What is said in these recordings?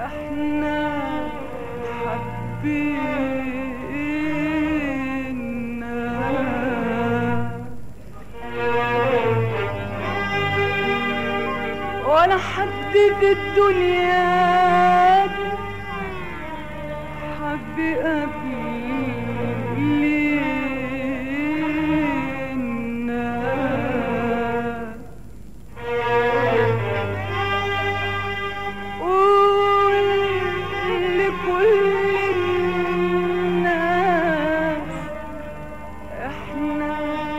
احنا حبينا ولا حد في الدنيا دي حب قبلنا قول لكل الناس احنا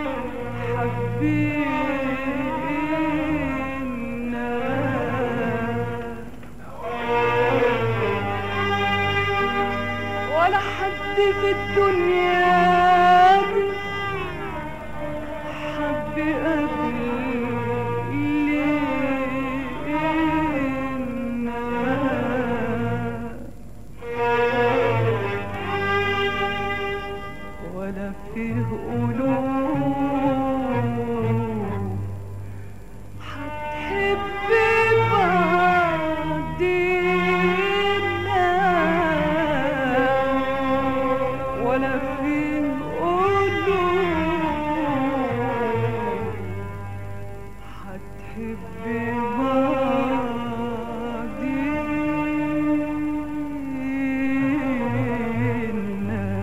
حبينا ولا حد في الدنيا دي حب قبلنا ولا فيه قلوب هتحب بعدينا ولا فيه قلوب هتحب بعدينا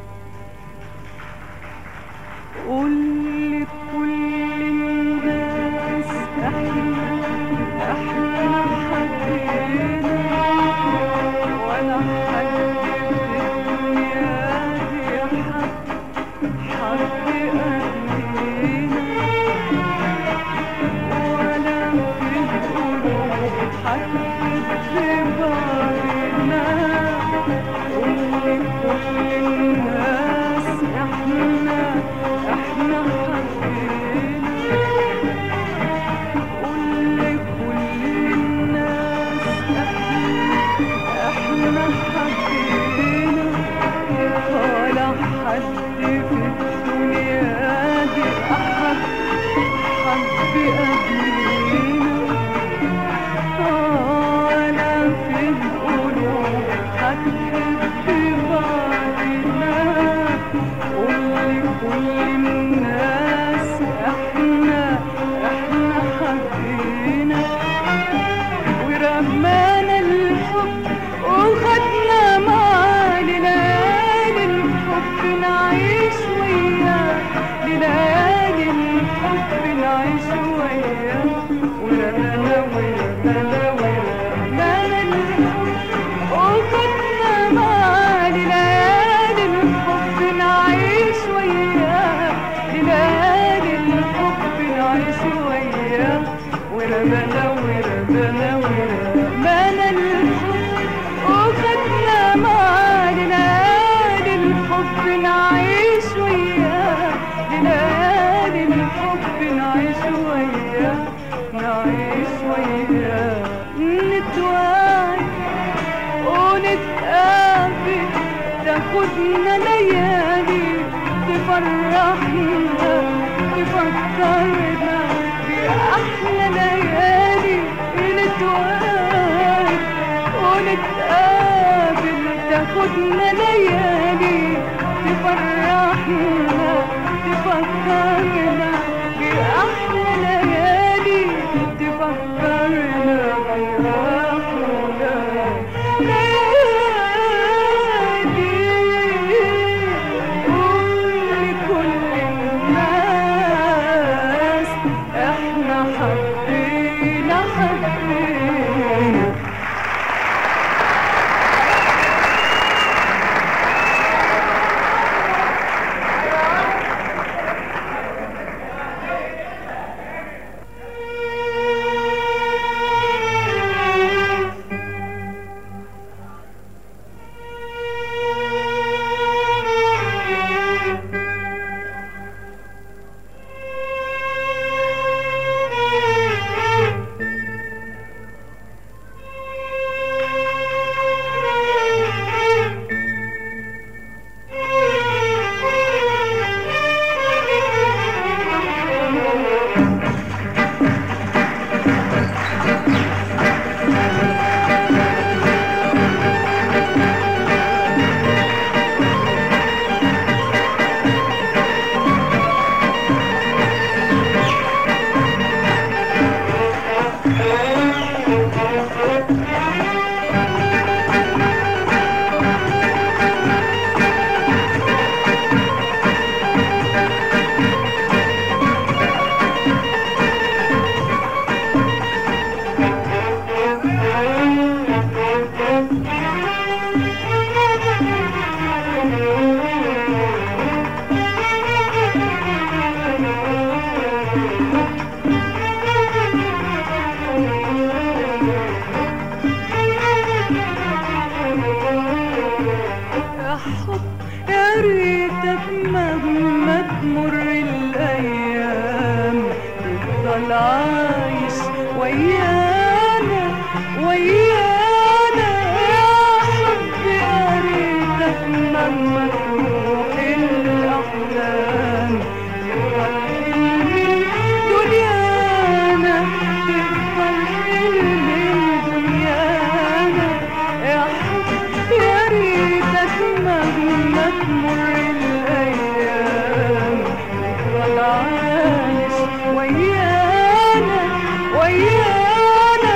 قول لكل الناس احنا احنا حبينا ولا حد في الدنيا دي حد حب قبلينا ولا في القلوب حد في بعضنا قول لكل الناس احنا احنا حبينا قول لكل الناس احنا احنا حبينا ولا حد في الدنيا دي احد حب قبلينا ولا في القلوب هتحب بعدنا قول لكل الناس احنا احنا حبينا ورمانا الحب وخدنا معاه ليالي الحب نعيش وياه ليالي الحب نعيش وياه ورمانا ورمانا ورمانا الحب وخدنا معاه ليالي الحب نعيش وياه ليالي الحب نعيش وياه ورمانا ورمانا ورمانا الحب وخدنا معاه ليالي الحب نعيش وياه ليالي الحب نعيش وياه نعيش وياه نتوعد ونتقابل تاخدنا ليالي تفرحنا تفكرنا بأحلى ليالي نتوعد ونتقابل تاخدنا ليالي تفرحنا تفكرنا بأحلى ليالي تفكرنا بأحلى ليالي قول لكل الناس احنا حبينا حب يا ريتك مهما تمر الايام تفضل عايش ويانا ويانا يا حب يا ريتك مهما تروح الاحلام تفضل حلم دنيانا تفضل حلم دنيانا يا حب يا ريتك مهما تمر الايام تفضل عايش ويانا ويانا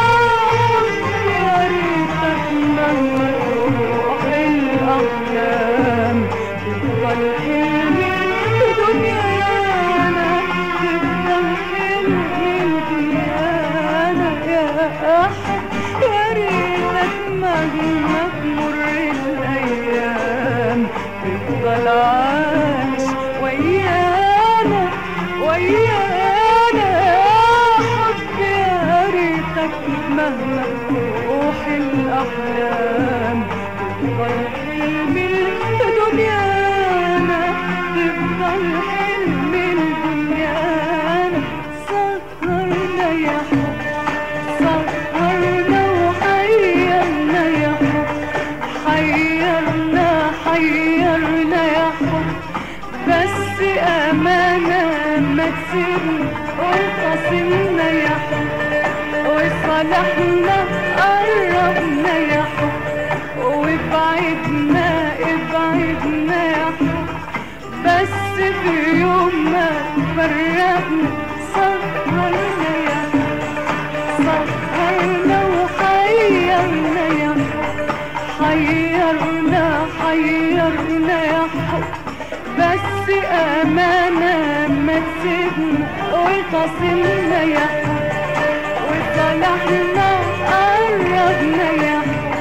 يا ريتك مهما تروح الاحلام تفضل حلم دنيانا تفضل حلم دنيانا يا أحد يا ريتك مهما تمر الأيام تفضل عايش ويانا ويانا يا حب يا ريتك مهما تروح الأحلام تفضل حلم دنيانا تفضل حلم دنيانا سهرنا يا حب سهرنا وحيرنا يا حب حيرنا حيرنا يا حب بس أمانة ما تسيبنا وخاصمنا يا حب وصالحنا قربنا يا حب وابعدنا ابعدنا يا حب بس في يوم ما فرقنا سهرنا يا حب سهرنا وحيرنا يا حب حيرنا حيرنا يا حب بس أمانة ما تسيبنا وخاصمنا يا حب وصالحنا قربنا يا حب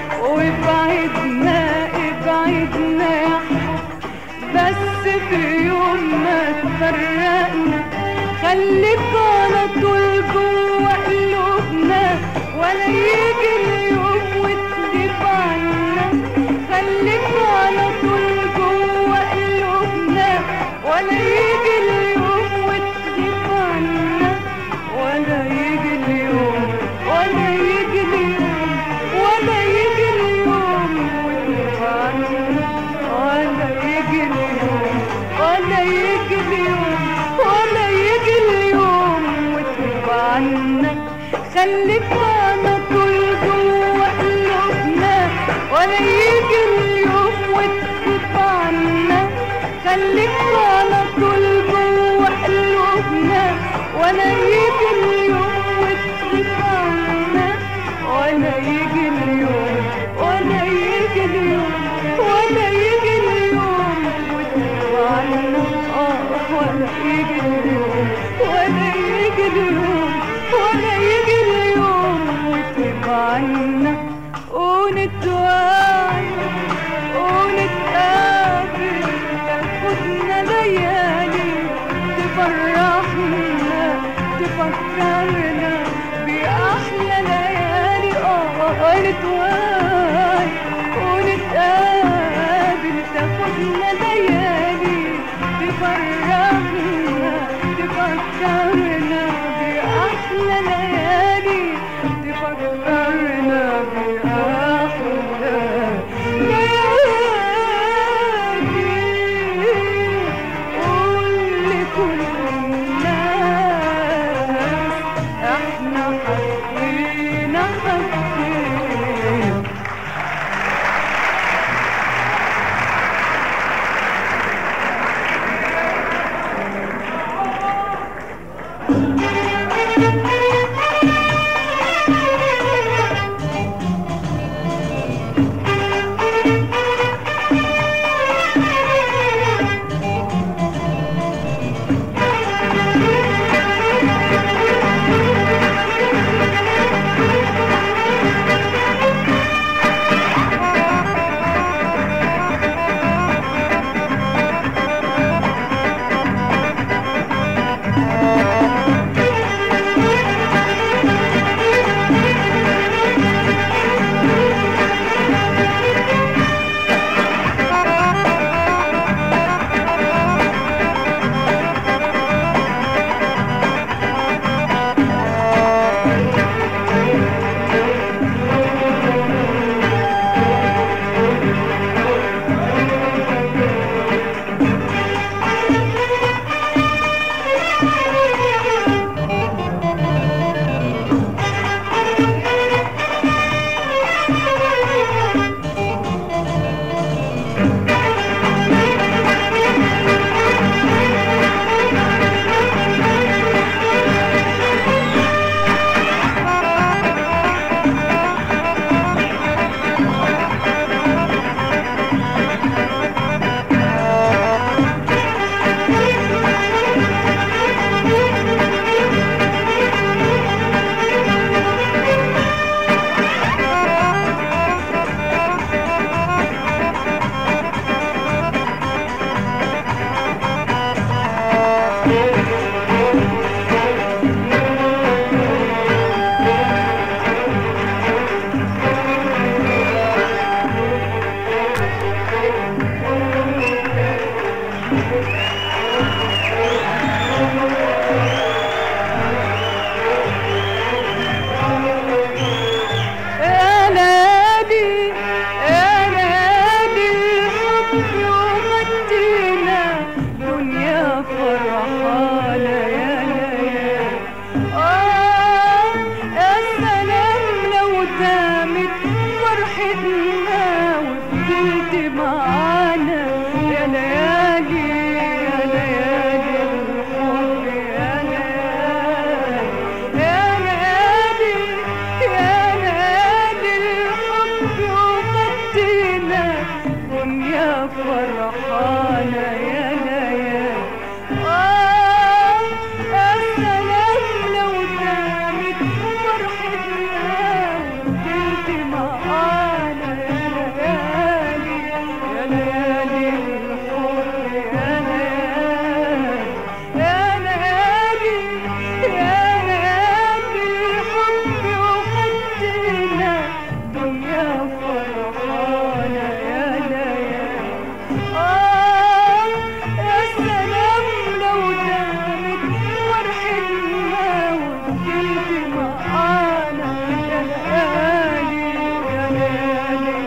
وابعدنا ابعدنا يا حب بس في يوم ما تفرقنا خليك على طول جوا قلوبنا ولا يجي اليوم وتغيب عنا خليك على طول جوا قلوبنا ولا يجي اليوم وتغيب عنا ولا يجي اليوم ولا يجي اليوم ولا يجي اليوم وتغيب عنا ولا يجي اليوم ولا يجي اليوم ولا يجي اليوم وتغيب عنا خليك على طول جوا قلوبنا ولا يجي اليوم وتغيب عنا خليك على طول جوا قلوبنا ولا يجي اليوم وتغيب عنا ولا يجي اليوم ولا يجي اليوم ولا يجي اليوم وتغيب عنا اه ولا يجي اليوم ولا يجي اليوم ولا يجي اليوم وتغيب عنا ونتواعي ونتقابل تاخدنا ليالي تفرحنا تفكرنا بأحلى ليالي اه نتواعي ونتقابل تاخدنا ليالي تفرحنا تفكرنا بأحلى ليالي تفكرنا بأحلى ليالي قول لكل الناس احنا حبينا حبينا فرحتنا وفضلت معانا يا ليالي يا ليالي الحب يا ليالي يا ليالي يا ليالي الحب وخدتنا دنيا فرحانة يا ليالي آه يا سلام لو دامت فرحتنا وفضلت معانا يا ليالي يا ليالي الحب يا ليالي يا ليالي يا ليالي الحب وخدتنا دنيا فرحانة يا ليالي آه يا سلام لو دامت فرحتنا وفضلت معانا يا ليالي يا ليالي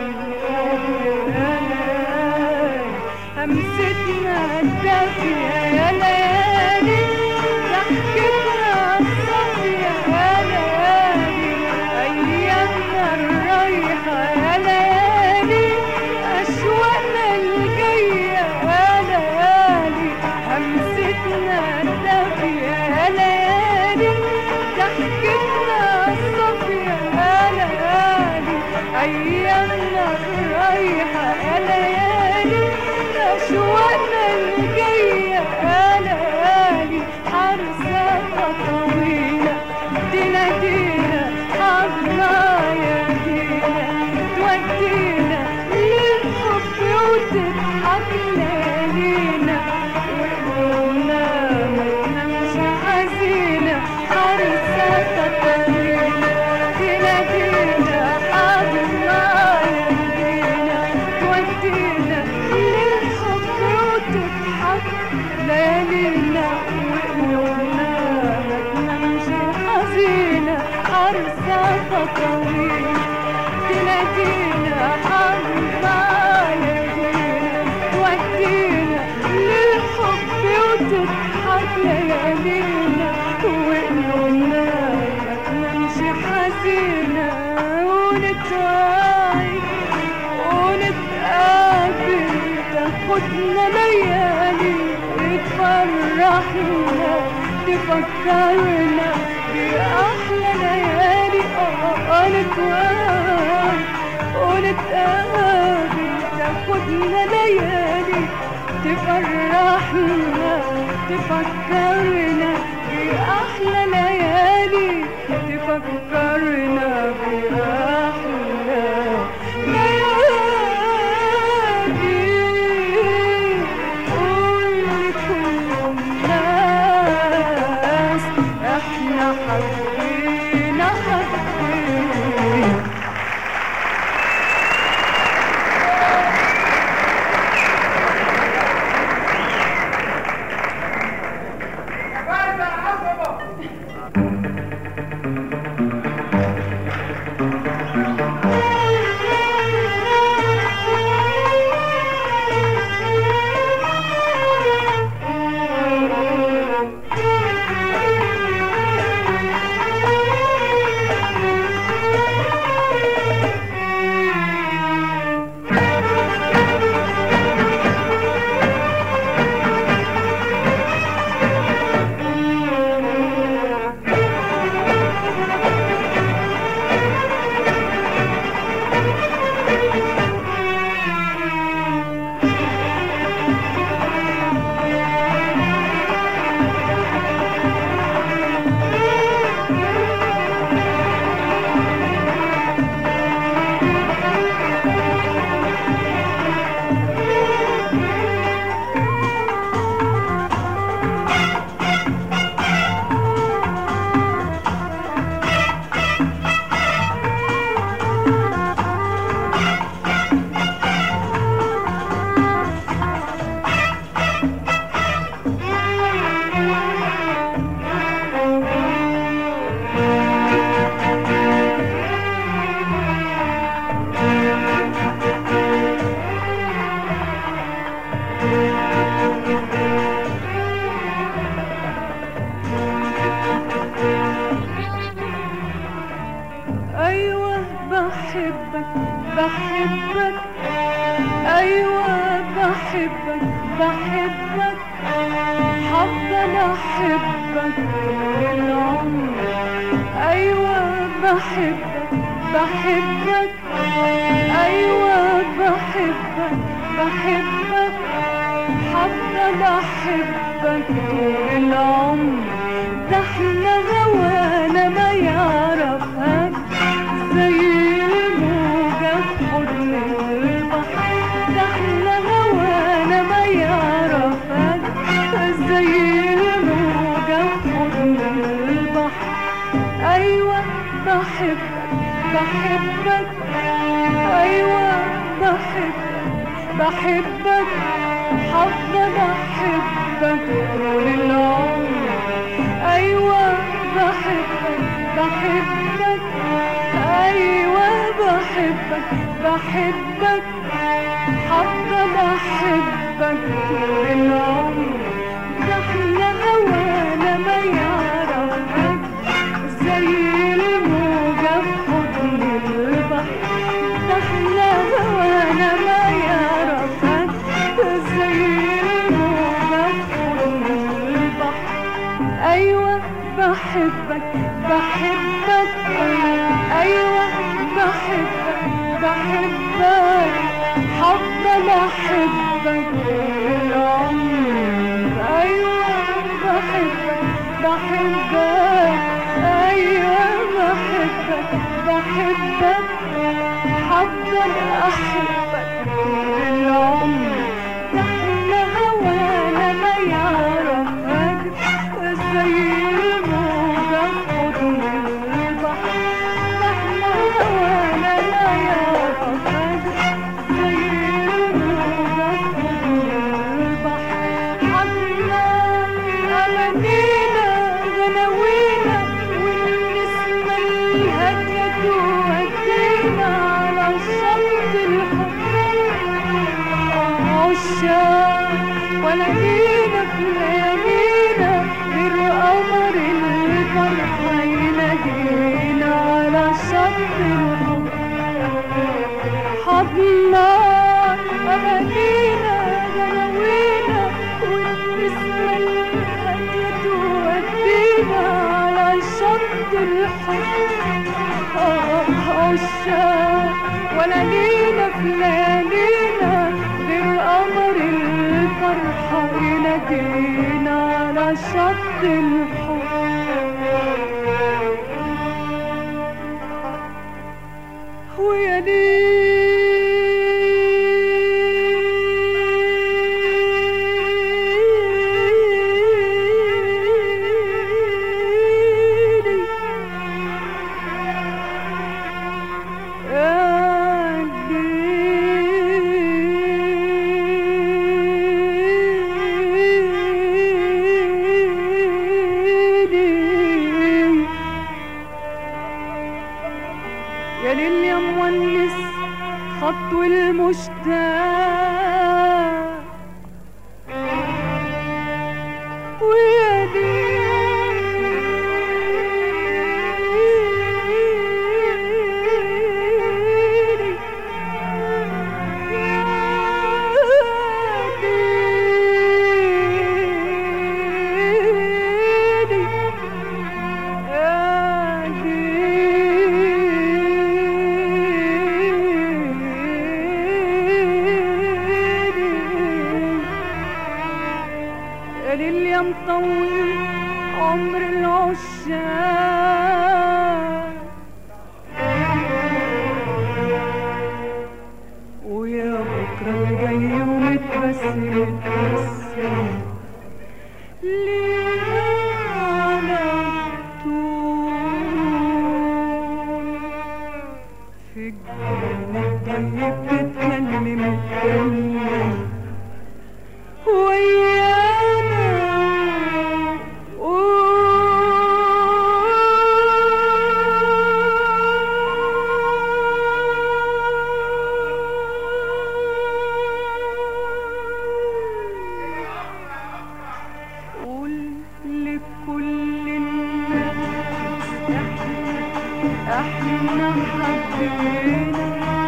يا ليالي همستنا الدافية يا ليالي ضحكتنا الصافية يا ليالي أيامنا الرايحة يا ليالي أشواقنا الجاية يا ليالي همستنا الدافية يا ليالي ضحكتنا الصافية يا ليالي أيامنا الرايحة يا ليالي أشواقنا الجاية يا ليالي حرساتها طويلة دينا دينا حظنا يا دينا تودينا للحب وتضحك ليالينا وقلوبنا ما تنامش حزينة حرساتها طويلة دينا دينا حظنا يا دينا تودينا للحب وتضحك ليالينا وقلوبنا ما تنامش حزينة حرساتها طويلة تنادينا حظنا يا دينا تودينا للحب وتضحك ليالينا وقلوبنا ما تنامش حزينة ونتعايش ونتقابل تاخدنا ليالي تفرحنا تفكرنا بأحلى ليالي اه نتواجه ونتقابل تاخدنا ليالي تفرحنا تفكرنا بأحلى ليالي تفكرنا بأحلى ليالي قول لكل الناس احنا حبينا حبينا Vai, vai, vai, vai. بحبك بحبك ايوه بحبك بحبك هفضل احبك طول العمر ايوه بحبك بحبك ايوه بحبك بحبك هفضل احبك طول العمر ده احنا هوانا ما يعرفهاش زي الموجة في حضن البحر ده احنا هوانا ما يعرفهاش زي الموجة في حضن البحر ايوه بحبك بحبك ايوه بحبك بحبك هفضل احبك طول العمر ايوه بحبك بحبك ايوه بحبك بحبك هفضل احبك طول العمر ده احنا هوانا ما يعرفك زي الموجة في حضن البحر ده احنا هوانا ما يعرفك زي الموجة في حضن البحر ايوه بحبك بحبك ايوه بحبك بحبك هفضل احبك طول العمر ايوه بحبك بحبك ايوه بحبك بحبك هفضل احبك طول العمر ده احنا هوانا ما يعرفك زي الموجة في حضن البحر ده احنا هوانا ما يعرفك زي الموجة في حضن البحر حضنا أمانينا غناوينا والنسمة الهادية تودينا على شط الحب عشاق ولا جينا في ليالينا غير قمر الفرحة ينادينا على شط الحب حضنا أمانينا غناوينا والنسمة الهادية تودينا على شط الحب عشاق ولا لينا في ليالينا غير قمر الفرحة ينادينا على شط الحب ويا ليلي يا ليل يا مونس خطو المشتاق ويا ليلي اللي مطول عمر العشاق ويا بكرة الجاي ومتبسم متبسم ليه على طول في الجنة الطيب تتكلم تتكلم ويانا قول لكل الناس احنا احنا حبينا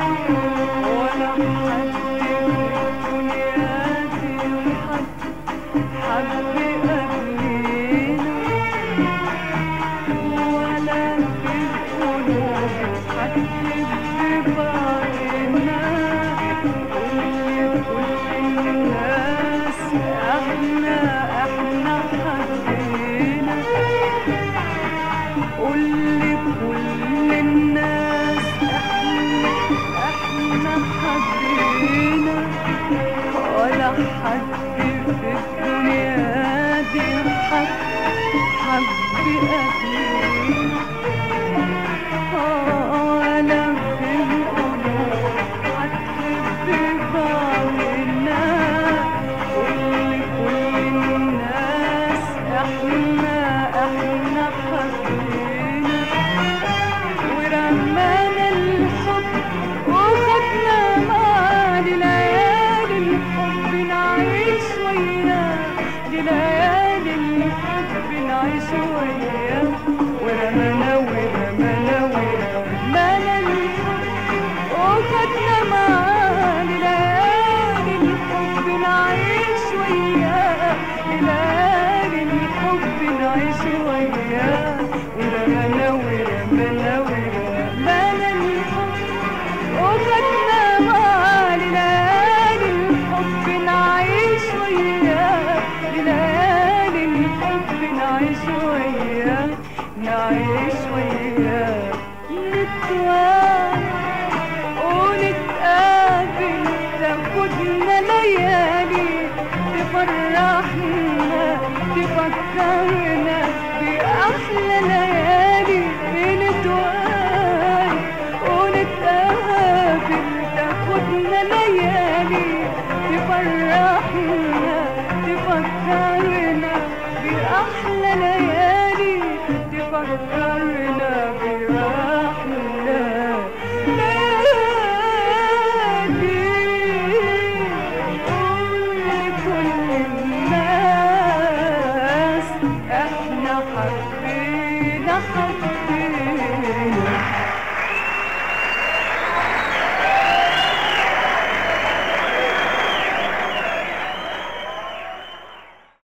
حبينا ولا حد في الدنيا دي حب حب قبلنا ولا في القلوب هتحب بعضنا كل كل الناس احنا احنا حبينا ورمانا الحب وخدنا مع ليالي الحب نعيش وياه ليالي الحب نعيش وياه ورمانا ورمانا ورمانا الحب وخدنا مع ليالي الحب نعيش وياه ليالي الحب نعيش وياه ورمانا ورمانا ورمانا الحب وخدنا مع ليالي الحب نعيش وياه ليالي الحب نعيش وياه نعيش وياه نتوالى ونتقابل تاخدنا ليالي تفرحنا تفكرنا